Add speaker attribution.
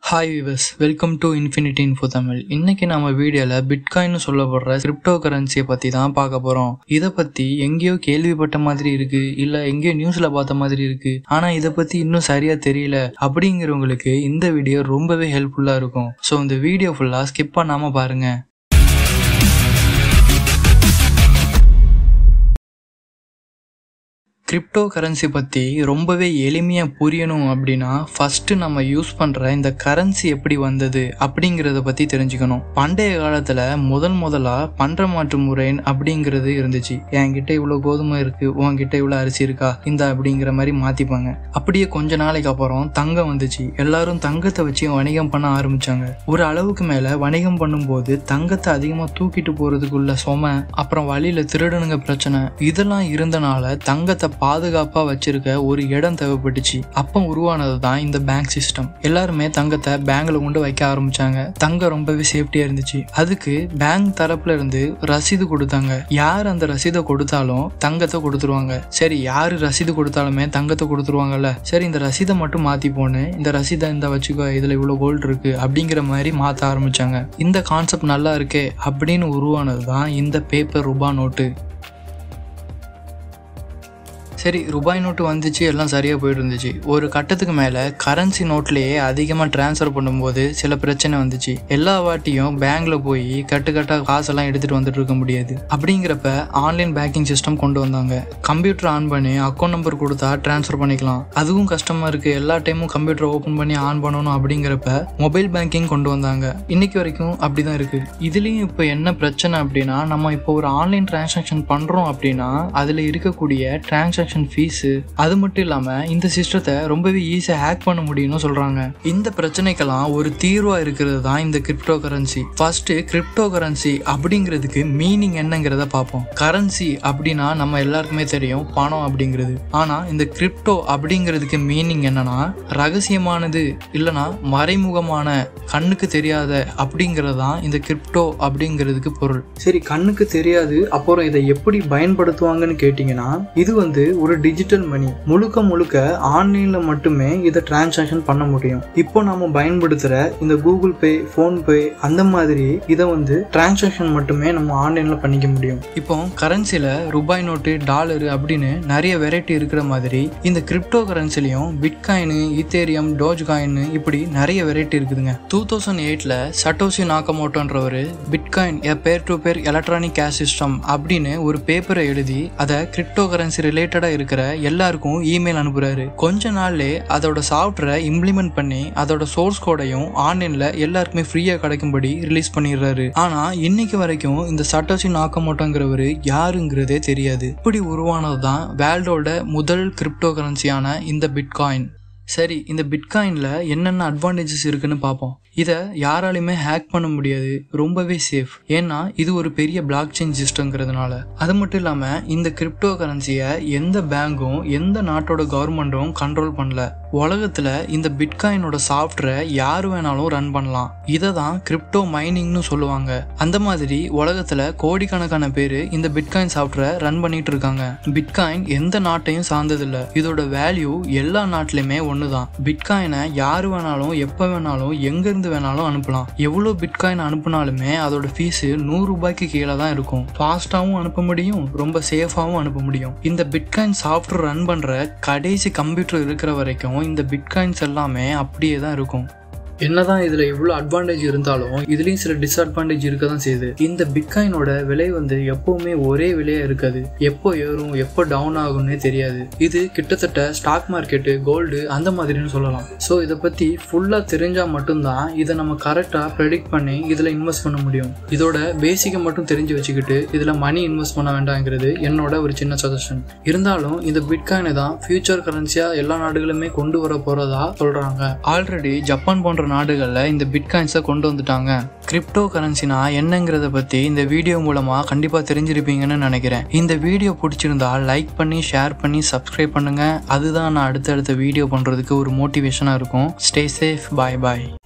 Speaker 1: hi viewers welcome to infinity info Tamil இன்னைக்கு நம்ம வீடியோவில் பிட்காயின்னு சொல்லப்படுற கிரிப்டோ கரன்சியை பற்றி தான் பார்க்க போகிறோம் இதை பற்றி எங்கேயோ கேள்விப்பட்ட மாதிரி இருக்கு இல்லை எங்கேயோ நியூஸில் பார்த்த மாதிரி இருக்கு ஆனால் இதை பற்றி இன்னும் சரியாக தெரியல அப்படிங்கிறவங்களுக்கு இந்த வீடியோ ரொம்பவே ஹெல்ப்ஃபுல்லாக இருக்கும் ஸோ இந்த வீடியோ ஃபுல்லாக ஸ்கிப் பண்ணாமல் பாருங்கள் கிரிப்டோ கரன்சி பற்றி ரொம்பவே எளிமையாக புரியணும் அப்படின்னா ஃபஸ்ட்டு நம்ம யூஸ் பண்ணுற இந்த கரன்சி எப்படி வந்தது அப்படிங்கிறத பற்றி தெரிஞ்சுக்கணும் பண்டைய காலத்தில் முதல் முதலாக பண்ட மாற்று முறை அப்படிங்கிறது இருந்துச்சு என்கிட்ட இவ்வளோ கோதுமை இருக்குது உன்கிட்ட இவ்வளோ அரிசி இருக்கா இந்த அப்படிங்கிற மாதிரி மாற்றிப்பாங்க அப்படியே கொஞ்ச நாளைக்கு அப்புறம் தங்கம் வந்துச்சு எல்லாரும் தங்கத்தை வச்சு வணிகம் பண்ண ஆரம்பிச்சாங்க ஒரு அளவுக்கு மேலே வணிகம் பண்ணும்போது தங்கத்தை அதிகமாக தூக்கிட்டு போகிறதுக்குள்ள சும அப்புறம் வழியில் திருடனுங்க பிரச்சனை இதெல்லாம் இருந்தனால தங்கத்தை பாதுகாப்பா வச்சிருக்க ஒரு இடம் தேவைப்பட்டுச்சு அப்போ உருவானது தான் இந்த பேங்க் சிஸ்டம் எல்லாருமே தங்கத்தை பேங்க்ல கொண்டு வைக்க ஆரம்பிச்சாங்க தங்கம் ரொம்பவே சேஃப்டியா இருந்துச்சு அதுக்கு பேங்க் தரப்புல இருந்து ரசீது கொடுத்தாங்க யார் அந்த ரசீதை கொடுத்தாலும் தங்கத்தை கொடுத்துருவாங்க சரி யாரு ரசீது கொடுத்தாலுமே தங்கத்தை கொடுத்துருவாங்கல்ல சரி இந்த ரசீதை மட்டும் மாத்தி போன்னு இந்த ரசீதை இந்த வச்சுக்கோ இதுல இவ்வளவு கோல்டு இருக்கு அப்படிங்கிற மாதிரி மாத்த ஆரம்பிச்சாங்க இந்த கான்செப்ட் நல்லா இருக்கே அப்படின்னு உருவானது தான் இந்த பேப்பர் ரூபா நோட்டு சரி ரூபாய் நோட்டு வந்துச்சு எல்லாம் சரியாக போயிட்டு இருந்துச்சு ஒரு கட்டத்துக்கு மேலே கரன்சி நோட்லேயே அதிகமாக ட்ரான்ஸ்ஃபர் பண்ணும்போது சில பிரச்சனை வந்துச்சு எல்லா வாட்டியும் பேங்க்ல போய் கட்டு கட்டாக காசெல்லாம் எடுத்துகிட்டு வந்துட்டு இருக்க முடியாது அப்படிங்கிறப்ப ஆன்லைன் பேங்கிங் சிஸ்டம் கொண்டு வந்தாங்க கம்ப்யூட்டர் ஆன் பண்ணி அக்கௌண்ட் நம்பர் கொடுத்தா ட்ரான்ஸ்ஃபர் பண்ணிக்கலாம் அதுவும் கஷ்டமாக இருக்குது எல்லா டைமும் கம்ப்யூட்டர் ஓப்பன் பண்ணி ஆன் பண்ணணும் அப்படிங்கிறப்ப மொபைல் பேங்கிங் கொண்டு வந்தாங்க இன்னைக்கு வரைக்கும் அப்படி தான் இருக்குது இதுலேயும் இப்போ என்ன பிரச்சனை அப்படின்னா நம்ம இப்போ ஒரு ஆன்லைன் டிரான்சாக்ஷன் பண்ணுறோம் அப்படின்னா அதில் இருக்கக்கூடிய டிரான்சாக்ஷன் டிரான்சாக்ஷன் ஃபீஸு அது மட்டும் இல்லாமல் இந்த சிஸ்டத்தை ரொம்பவே ஈஸியாக ஹேக் பண்ண முடியும்னு சொல்கிறாங்க இந்த பிரச்சனைக்கெல்லாம் ஒரு தீர்வாக இருக்கிறது தான் இந்த crypto currency first crypto currency அப்படிங்கிறதுக்கு மீனிங் என்னங்கிறத பார்ப்போம் கரன்சி அப்படின்னா நம்ம எல்லாருக்குமே தெரியும் பணம் அப்படிங்கிறது ஆனால் இந்த கிரிப்டோ அப்படிங்கிறதுக்கு மீனிங் என்னன்னா ரகசியமானது இல்லைனா மறைமுகமான கண்ணுக்கு தெரியாத அப்படிங்கிறது தான் இந்த கிரிப்டோ அப்படிங்கிறதுக்கு பொருள் சரி கண்ணுக்கு தெரியாது அப்புறம் இதை எப்படி பயன்படுத்துவாங்கன்னு கேட்டிங்கன்னா இது வந்து ஒரு டிஜிட்டல் மணி முழுக்க முழுக்க ஆன்லைன்ல மட்டுமே இதை டிரான்சாக்ஷன் பண்ண முடியும் இப்போ நாம பயன்படுத்துற இந்த கூகுள் பே ஃபோன் பே அந்த மாதிரி இதை வந்து டிரான்சாக்ஷன் மட்டுமே நம்ம ஆன்லைன்ல பண்ணிக்க முடியும் இப்போ கரன்சில ரூபாய் நோட்டு டாலரு அப்படின்னு நிறைய வெரைட்டி இருக்கிற மாதிரி இந்த கிரிப்டோ கரன்சிலையும் பிட்காயின் ஈத்தேரியம் டோஜ் காயின் இப்படி நிறைய வெரைட்டி இருக்குதுங்க டூ தௌசண்ட் எயிட்ல சட்டோசி நாக்கமோட்டோன்றவர் பிட்காயின் எ பேர் டு பேர் எலக்ட்ரானிக் கேஷ் சிஸ்டம் அப்படின்னு ஒரு பேப்பரை எழுதி அதை கிரிப்டோ கரன்சி ரிலேட்டடா இருக்கிற எல்லாருக்கும் இமெயில் அனுப்புறாரு கொஞ்ச நாள்லே அதோட சாஃப்ட்வேரை இம்ப்ளிமெண்ட் பண்ணி அதோட சோர்ஸ் கோடையும் ஆன்லைன்ல எல்லாருக்குமே ஃப்ரீயா கிடைக்கும்படி ரிலீஸ் பண்ணிடுறாரு ஆனா இன்னைக்கு வரைக்கும் இந்த சட்டோசி நாக்கமோட்டோங்கிறவரு யாருங்கிறதே தெரியாது இப்படி உருவானது தான் வேர்ல்டோட முதல் கிரிப்டோ கரன்சியான இந்த பிட்காயின் சரி இந்த பிட்காயினில் என்னென்ன அட்வான்டேஜஸ் இருக்குன்னு பார்ப்போம் இதை யாராலையுமே ஹேக் பண்ண முடியாது ரொம்பவே சேஃப் ஏன்னா இது ஒரு பெரிய பிளாக் செயின் சிஸ்டங்கிறதுனால அது மட்டும் இல்லாமல் இந்த கிரிப்டோ கரன்சியை எந்த பேங்கும் எந்த நாட்டோட கவர்மெண்ட்டும் கண்ட்ரோல் பண்ணல உலகத்தில் இந்த பிட்காயினோட சாஃப்ட்வேரை யார் வேணாலும் ரன் பண்ணலாம் இதை தான் கிரிப்டோ மைனிங்னு சொல்லுவாங்க அந்த மாதிரி உலகத்தில் கோடிக்கணக்கான பேர் இந்த பிட்காயின் சாஃப்ட்வேரை ரன் பண்ணிட்டு இருக்காங்க பிட்காயின் எந்த நாட்டையும் சார்ந்ததில்லை இதோட வேல்யூ எல்லா நாட்டிலையுமே ஒன்று தான் பிட்காயினை யார் வேணாலும் எப்போ வேணாலும் எங்கேருந்து வேணாலும் அனுப்பலாம் எவ்வளோ பிட்காயின் அனுப்புனாலுமே அதோட ஃபீஸு நூறு ரூபாய்க்கு கீழே தான் இருக்கும் ஃபாஸ்ட்டாகவும் அனுப்ப முடியும் ரொம்ப சேஃபாகவும் அனுப்ப முடியும் இந்த பிட்காயின் சாஃப்ட்வேர் ரன் பண்ணுற கடைசி கம்ப்யூட்டர் இருக்கிற வரைக்கும் இந்த பிட்காயின்ஸ் எல்லாமே அப்படியே தான் இருக்கும் என்னதான் இதில் இவ்வளோ அட்வான்டேஜ் இருந்தாலும் இதுலேயும் சில டிஸ்அட்வான்டேஜ் இருக்க தான் செய்யுது இந்த பிட்காயினோட விலை வந்து எப்பவுமே ஒரே விலையாக இருக்காது எப்போ ஏறும் எப்போ டவுன் ஆகும்னே தெரியாது இது கிட்டத்தட்ட ஸ்டாக் மார்க்கெட்டு கோல்டு அந்த மாதிரின்னு சொல்லலாம் ஸோ இதை பற்றி ஃபுல்லாக தெரிஞ்சால் மட்டும்தான் இதை நம்ம கரெக்டாக ப்ரெடிக்ட் பண்ணி இதில் இன்வெஸ்ட் பண்ண முடியும் இதோட பேசிக்கை மட்டும் தெரிஞ்சு வச்சுக்கிட்டு இதில் மணி இன்வெஸ்ட் பண்ண வேண்டாங்கிறது என்னோட ஒரு சின்ன சஜஷன் இருந்தாலும் இந்த பிட்காயினை தான் ஃபியூச்சர் கரன்சியாக எல்லா நாடுகளுமே கொண்டு வர போகிறதா சொல்கிறாங்க ஆல்ரெடி ஜப்பான் போன்ற நாடுகளில் இந்த பிட்காயின்ஸை கொண்டு வந்துட்டாங்க கிரிப்டோ கரன்சினா என்னங்கிறத பற்றி இந்த வீடியோ மூலமாக கண்டிப்பாக தெரிஞ்சிருப்பீங்கன்னு நினைக்கிறேன் இந்த வீடியோ பிடிச்சிருந்தா லைக் பண்ணி ஷேர் பண்ணி சப்ஸ்கிரைப் பண்ணுங்கள் அதுதான் நான் அடுத்தடுத்த வீடியோ பண்ணுறதுக்கு ஒரு மோட்டிவேஷனாக இருக்கும் ஸ்டே சேஃப் பாய் பாய்